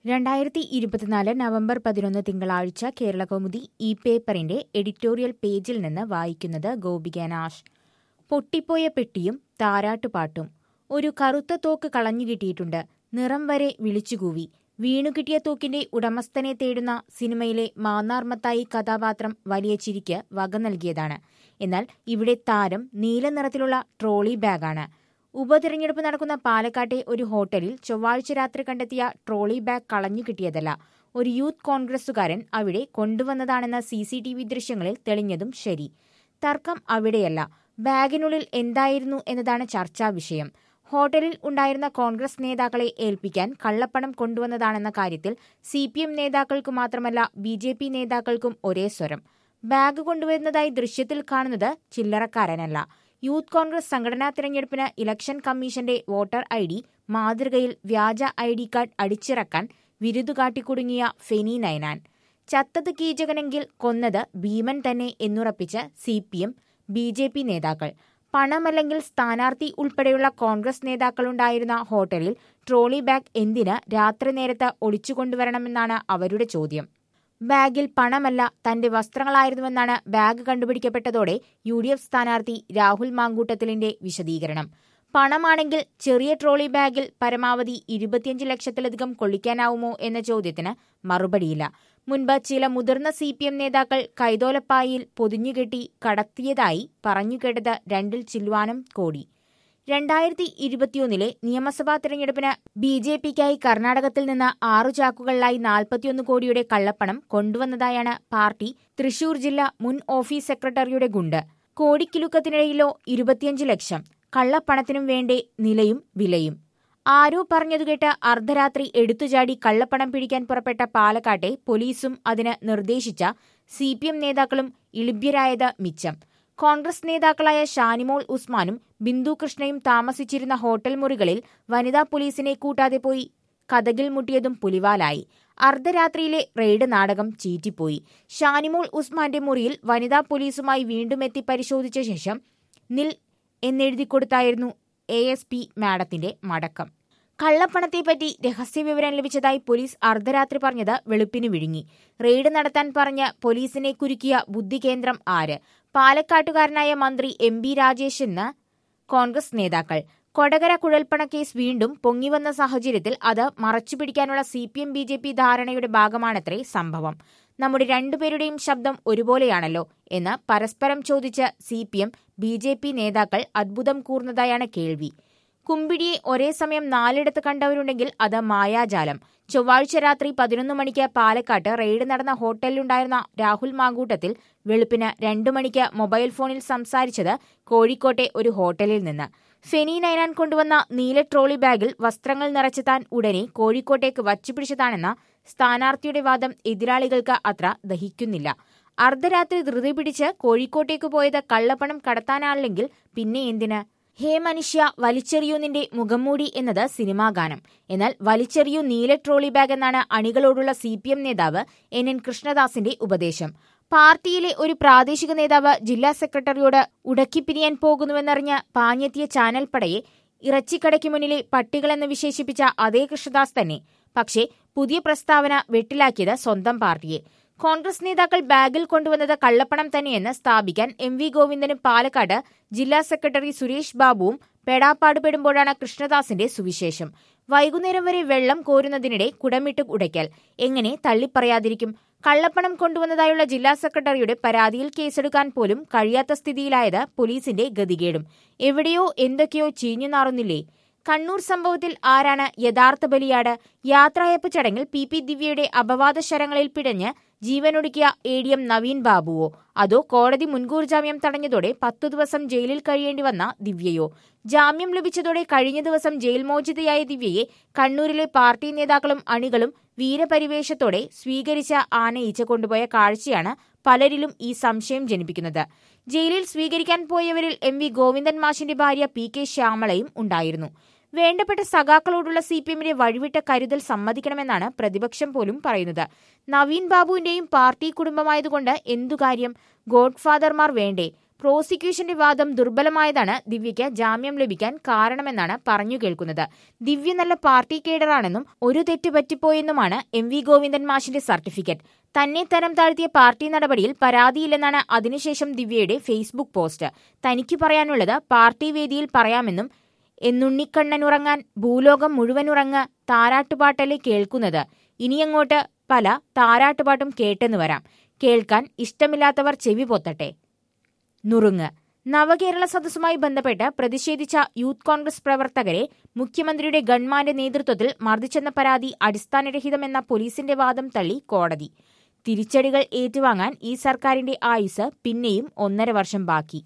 രണ്ടായിരത്തി ഇരുപത്തിനാല് നവംബർ പതിനൊന്ന് തിങ്കളാഴ്ച കേരളകൗമുദി ഈ പേപ്പറിന്റെ എഡിറ്റോറിയൽ പേജിൽ നിന്ന് വായിക്കുന്നത് ഗോപിക നാഷ് പൊട്ടിപ്പോയ പെട്ടിയും താരാട്ടുപാട്ടും ഒരു കറുത്ത തോക്ക് കളഞ്ഞു കിട്ടിയിട്ടുണ്ട് നിറം വരെ വിളിച്ചുകൂവി വീണുകിട്ടിയ തോക്കിന്റെ ഉടമസ്ഥനെ തേടുന്ന സിനിമയിലെ മാന്നാർമത്തായി കഥാപാത്രം വലിയ ചിരിക്ക് വക നൽകിയതാണ് എന്നാൽ ഇവിടെ താരം നീല നിറത്തിലുള്ള ട്രോളി ബാഗാണ് ഉപതെരഞ്ഞെടുപ്പ് നടക്കുന്ന പാലക്കാട്ടെ ഒരു ഹോട്ടലിൽ ചൊവ്വാഴ്ച രാത്രി കണ്ടെത്തിയ ട്രോളി ബാഗ് കളഞ്ഞു കിട്ടിയതല്ല ഒരു യൂത്ത് കോൺഗ്രസുകാരൻ അവിടെ കൊണ്ടുവന്നതാണെന്ന സി സി ടി വി ദൃശ്യങ്ങളിൽ തെളിഞ്ഞതും ശരി തർക്കം അവിടെയല്ല ബാഗിനുള്ളിൽ എന്തായിരുന്നു എന്നതാണ് ചർച്ചാ വിഷയം ഹോട്ടലിൽ ഉണ്ടായിരുന്ന കോൺഗ്രസ് നേതാക്കളെ ഏൽപ്പിക്കാൻ കള്ളപ്പണം കൊണ്ടുവന്നതാണെന്ന കാര്യത്തിൽ സി പി എം നേതാക്കൾക്കു മാത്രമല്ല ബി ജെ പി നേതാക്കൾക്കും ഒരേ സ്വരം ബാഗ് കൊണ്ടുവരുന്നതായി ദൃശ്യത്തിൽ കാണുന്നത് ചില്ലറക്കാരനല്ല യൂത്ത് കോൺഗ്രസ് സംഘടനാ തിരഞ്ഞെടുപ്പിന് ഇലക്ഷൻ കമ്മീഷന്റെ വോട്ടർ ഐ ഡി മാതൃകയിൽ വ്യാജ ഐ ഡി കാർഡ് അടിച്ചിറക്കാൻ വിരുതു കാട്ടിക്കുടുങ്ങിയ ഫെനി നയനാൻ ചത്തത് കീചകനെങ്കിൽ കൊന്നത് ഭീമൻ തന്നെ എന്നുറപ്പിച്ച് C P M B J P നേതാക്കൾ പണമല്ലെങ്കിൽ സ്ഥാനാർത്ഥി ഉൾപ്പെടെയുള്ള കോൺഗ്രസ് നേതാക്കളുണ്ടായിരുന്ന ഹോട്ടലിൽ ട്രോളി ബാഗ് എന്തിന് രാത്രി നേരത്ത് ഒളിച്ചുകൊണ്ടുവരണമെന്നാണ് അവരുടെ ചോദ്യം ബാഗിൽ പണമല്ല തന്റെ വസ്ത്രങ്ങളായിരുന്നുവെന്നാണ് ബാഗ് കണ്ടുപിടിക്കപ്പെട്ടതോടെ യു ഡി എഫ് സ്ഥാനാർത്ഥി രാഹുൽ മാങ്കൂട്ടത്തിലിന്റെ വിശദീകരണം പണമാണെങ്കിൽ ചെറിയ ട്രോളി ബാഗിൽ പരമാവധി ഇരുപത്തിയഞ്ച് ലക്ഷത്തിലധികം കൊള്ളിക്കാനാവുമോ എന്ന ചോദ്യത്തിന് മറുപടിയില്ല മുൻപ് ചില മുതിർന്ന സി പി എം നേതാക്കൾ കൈതോലപ്പായിൽ പൊതിഞ്ഞുകെട്ടി കടത്തിയതായി പറഞ്ഞുകേട്ടത് രണ്ടിൽ ചില്ലുവാനം കോടി രണ്ടായിരത്തി ഇരുപത്തിയൊന്നിലെ നിയമസഭാ തെരഞ്ഞെടുപ്പിന് ബി ജെ പിക്കായി കർണാടകത്തിൽ നിന്ന് ആറു ചാക്കുകളിലായി നാൽപ്പത്തിയൊന്ന് കോടിയുടെ കള്ളപ്പണം കൊണ്ടുവന്നതായാണ് പാർട്ടി തൃശൂർ ജില്ലാ മുൻ ഓഫീസ് സെക്രട്ടറിയുടെ ഗുണ്ട് കോടിക്കിലുക്കത്തിനിടയിലോ ഇരുപത്തിയഞ്ച് ലക്ഷം കള്ളപ്പണത്തിനും വേണ്ടേ നിലയും വിലയും ആരോ പറഞ്ഞതുകേട്ട് അർദ്ധരാത്രി എടുത്തുചാടി കള്ളപ്പണം പിടിക്കാൻ പുറപ്പെട്ട പാലക്കാട്ടെ പോലീസും അതിന് നിർദ്ദേശിച്ച സി പി എം നേതാക്കളും ഇളിഭ്യരായത് മിച്ചം കോൺഗ്രസ് നേതാക്കളായ ഷാനിമോൾ ഉസ്മാനും ബിന്ദു കൃഷ്ണയും താമസിച്ചിരുന്ന ഹോട്ടൽ മുറികളിൽ വനിതാ പോലീസിനെ കൂട്ടാതെ പോയി കഥകിൽ മുട്ടിയതും പുലിവാലായി അർദ്ധരാത്രിയിലെ റെയ്ഡ് നാടകം ചീറ്റിപ്പോയി ഷാനിമോൾ ഉസ്മാന്റെ മുറിയിൽ വനിതാ പോലീസുമായി വീണ്ടും എത്തി പരിശോധിച്ച ശേഷം നിൽ എന്നെഴുതി കൊടുത്തായിരുന്നു എ എസ് പി മാഡത്തിന്റെ മടക്കം കള്ളപ്പണത്തെപ്പറ്റി രഹസ്യവിവരം ലഭിച്ചതായി പോലീസ് അർദ്ധരാത്രി പറഞ്ഞത് വെളുപ്പിന് വിഴുങ്ങി റെയ്ഡ് നടത്താൻ പറഞ്ഞ് പോലീസിനെ കുരുക്കിയ ബുദ്ധികേന്ദ്രം ആര് പാലക്കാട്ടുകാരനായ മന്ത്രി എം ബി രാജേഷ് എന്ന് കോൺഗ്രസ് നേതാക്കൾ കൊടകര കുഴൽപ്പണ കേസ് വീണ്ടും പൊങ്ങിവന്ന സാഹചര്യത്തിൽ അത് മറച്ചുപിടിക്കാനുള്ള C P M B J P ധാരണയുടെ ഭാഗമാണത്രേ സംഭവം നമ്മുടെ രണ്ടുപേരുടെയും ശബ്ദം ഒരുപോലെയാണല്ലോ എന്ന് പരസ്പരം ചോദിച്ച് C P M B J P നേതാക്കൾ അത്ഭുതം കൂർന്നതായാണ് കേൾവി കുമ്പിടിയെ ഒരേ സമയം നാലിടത്ത് കണ്ടവരുണ്ടെങ്കിൽ അത് മായാജാലം ചൊവ്വാഴ്ച രാത്രി പതിനൊന്ന് മണിക്ക് പാലക്കാട്ട് റെയ്ഡ് നടന്ന ഹോട്ടലിലുണ്ടായിരുന്ന രാഹുൽ മാങ്കൂട്ടത്തിൽ വെളുപ്പിന് രണ്ടു മണിക്ക് മൊബൈൽ ഫോണിൽ സംസാരിച്ചത് കോഴിക്കോട്ടെ ഒരു ഹോട്ടലിൽ നിന്ന് ഫെനി നൈനാൻ കൊണ്ടുവന്ന നീല ട്രോളി ബാഗിൽ വസ്ത്രങ്ങൾ നിറച്ച് താൻ ഉടനെ കോഴിക്കോട്ടേക്ക് വച്ചുപിടിച്ചതാണെന്ന സ്ഥാനാർത്ഥിയുടെ വാദം എതിരാളികൾക്ക് അത്ര ദഹിക്കുന്നില്ല അർദ്ധരാത്രി ധൃതി പിടിച്ച് കോഴിക്കോട്ടേക്ക് പോയത് കള്ളപ്പണം കടത്താനാണെങ്കിൽ പിന്നെ എന്തിന് ഹേ മനുഷ്യ വലിച്ചെറിയൂ നിന്റെ മുഖംമൂടി എന്നത് സിനിമാ ഗാനം എന്നാൽ വലിച്ചെറിയൂ നീല ട്രോളി ബാഗ് എന്നാണ് അണികളോടുള്ള സി പി എം നേതാവ് എൻ എൻ കൃഷ്ണദാസിന്റെ ഉപദേശം പാർട്ടിയിലെ ഒരു പ്രാദേശിക നേതാവ് ജില്ലാ സെക്രട്ടറിയോട് ഉടക്കിപ്പിരിയാൻ പോകുന്നുവെന്നറിഞ്ഞ് പാഞ്ഞെത്തിയ ചാനൽ പടയെ ഇറച്ചിക്കടയ്ക്ക് മുന്നിലെ പട്ടികളെന്ന് വിശേഷിപ്പിച്ച അതേ കൃഷ്ണദാസ് തന്നെ പക്ഷേ പുതിയ പ്രസ്താവന വെട്ടിലാക്കിയത് സ്വന്തം പാർട്ടിയെ കോൺഗ്രസ് നേതാക്കൾ ബാഗിൽ കൊണ്ടുവന്നത് കള്ളപ്പണം തന്നെയെന്ന് സ്ഥാപിക്കാൻ എം വി ഗോവിന്ദനും പാലക്കാട് ജില്ലാ സെക്രട്ടറി സുരേഷ് ബാബുവും പെടാപ്പാടുപെടുമ്പോഴാണ് കൃഷ്ണദാസിന്റെ സുവിശേഷം വൈകുന്നേരം വരെ വെള്ളം കോരുന്നതിനിടെ കുടമിട്ട് ഉടയ്ക്കൽ എങ്ങനെ തള്ളിപ്പറയാതിരിക്കും കള്ളപ്പണം കൊണ്ടുവന്നതായുള്ള ജില്ലാ സെക്രട്ടറിയുടെ പരാതിയിൽ കേസെടുക്കാൻ പോലും കഴിയാത്ത സ്ഥിതിയിലായത് പോലീസിന്റെ ഗതികേടും എവിടെയോ എന്തൊക്കെയോ ചീഞ്ഞു നാറുന്നില്ലേ കണ്ണൂർ സംഭവത്തിൽ ആരാണ് യഥാർത്ഥ ബലിയാട് യാത്രയപ്പ് ചടങ്ങിൽ പി പി ദിവ്യയുടെ അപവാദ ശരങ്ങളിൽ പിടഞ്ഞ് ജീവനൊടുക്കിയ എ ഡി എം നവീൻ ബാബുവോ അതോ കോടതി മുൻകൂർ ജാമ്യം തടഞ്ഞതോടെ പത്തു ദിവസം ജയിലിൽ കഴിയേണ്ടി വന്ന ദിവ്യയോ ജാമ്യം ലഭിച്ചതോടെ കഴിഞ്ഞ ദിവസം ജയിൽ മോചിതയായ ദിവ്യയെ കണ്ണൂരിലെ പാർട്ടി നേതാക്കളും അണികളും വീരപരിവേഷത്തോടെ സ്വീകരിച്ച ആനയിച്ച് കൊണ്ടുപോയ കാഴ്ചയാണ് പലരിലും ഈ സംശയം ജനിപ്പിക്കുന്നത് ജയിലിൽ സ്വീകരിക്കാൻ പോയവരിൽ എം വി ഗോവിന്ദൻ മാഷിന്റെ ഭാര്യ പി കെ ശ്യാമളയും ഉണ്ടായിരുന്നു വേണ്ടപ്പെട്ട സഖാക്കളോടുള്ള സി പി എമ്മിന്റെ വഴിവിട്ട കരുതൽ സമ്മതിക്കണമെന്നാണ് പ്രതിപക്ഷം പോലും പറയുന്നത് നവീൻ ബാബുവിന്റെയും പാർട്ടി കുടുംബമായതുകൊണ്ട് എന്തു കാര്യം ഗോഡ്ഫാദർമാർ വേണ്ടേ പ്രോസിക്യൂഷന്റെ വാദം ദുർബലമായതാണ് ദിവ്യയ്ക്ക് ജാമ്യം ലഭിക്കാൻ കാരണമെന്നാണ് പറഞ്ഞു കേൾക്കുന്നത് ദിവ്യ നല്ല പാർട്ടി കേഡറാണെന്നും ഒരു തെറ്റ് പറ്റിപ്പോയെന്നുമാണ് എം വി ഗോവിന്ദൻ മാഷിന്റെ സർട്ടിഫിക്കറ്റ് തന്നെ തരം താഴ്ത്തിയ പാർട്ടി നടപടിയിൽ പരാതിയില്ലെന്നാണ് അതിനുശേഷം ദിവ്യയുടെ ഫേസ്ബുക്ക് പോസ്റ്റ് തനിക്ക് പറയാനുള്ളത് പാർട്ടി വേദിയിൽ പറയാമെന്നും എന്നുണ്ണിക്കണ്ണൻ ഉറങ്ങാൻ ഭൂലോകം മുഴുവൻ ഉറങ്ങ താരാട്ടുപാട്ടല്ലേ കേൾക്കുന്നത് ഇനിയങ്ങോട്ട് പല താരാട്ടുപാട്ടും കേട്ടെന്ന് വരാം കേൾക്കാൻ ഇഷ്ടമില്ലാത്തവർ ചെവി പൊത്തട്ടെ നുറുങ്ങ് നവകേരള സദസ്സുമായി ബന്ധപ്പെട്ട് പ്രതിഷേധിച്ച യൂത്ത് കോൺഗ്രസ് പ്രവർത്തകരെ മുഖ്യമന്ത്രിയുടെ ഗൺമാന്റെ നേതൃത്വത്തിൽ മർദ്ദിച്ചെന്ന പരാതി അടിസ്ഥാനരഹിതമെന്ന പോലീസിന്റെ വാദം തള്ളി കോടതി തിരിച്ചടികൾ ഏറ്റുവാങ്ങാൻ ഈ സർക്കാരിന്റെ ആയുസ് പിന്നെയും ഒന്നര വർഷം ബാക്കി